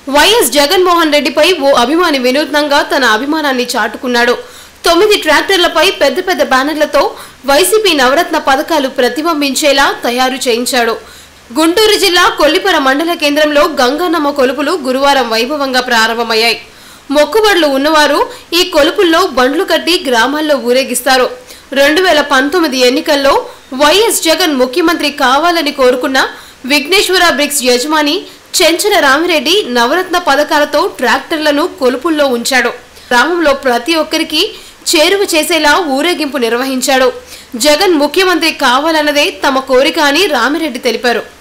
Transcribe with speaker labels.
Speaker 1: YS Jaganmohan రెడ్డిపై ఓ అభిమాని వినూత్నంగా తన అభిమానాన్ని చాటుకున్నాడు తొమ్మిది ట్రాక్టర్లపై పెద్ద పెద్ద బ్యానర్లతో వైసీపీ నవరత్న పథకాలు ప్రతిబింబించేలా తయారు చేయించాడు గుంటూరు జిల్లా కొల్లిపర మండల కేంద్రంలో గంగానమ్మ కొలుపులు గురువారం వైభవంగా ప్రారంభమయ్యాయి మొక్కుబడులు ఉన్నవారు ఈ కొలుపుల్లో బండ్లు కట్టి గ్రామాల్లో ఊరేగిస్తారు రెండు వేల పంతొమ్మిది ఎన్నికల్లో వైఎస్ జగన్ ముఖ్యమంత్రి కావాలని కోరుకున్న విఘ్నేశ్వర బ్రిక్స్ యజమాని చెంచల రామిరెడ్డి నవరత్న పథకాలతో ట్రాక్టర్లను కొలుపుల్లో ఉంచాడు గ్రామంలో ప్రతి ఒక్కరికి చేరువ చేసేలా ఊరేగింపు నిర్వహించాడు జగన్ ముఖ్యమంత్రి కావాలన్నదే తమ కోరిక అని రామిరెడ్డి తెలిపారు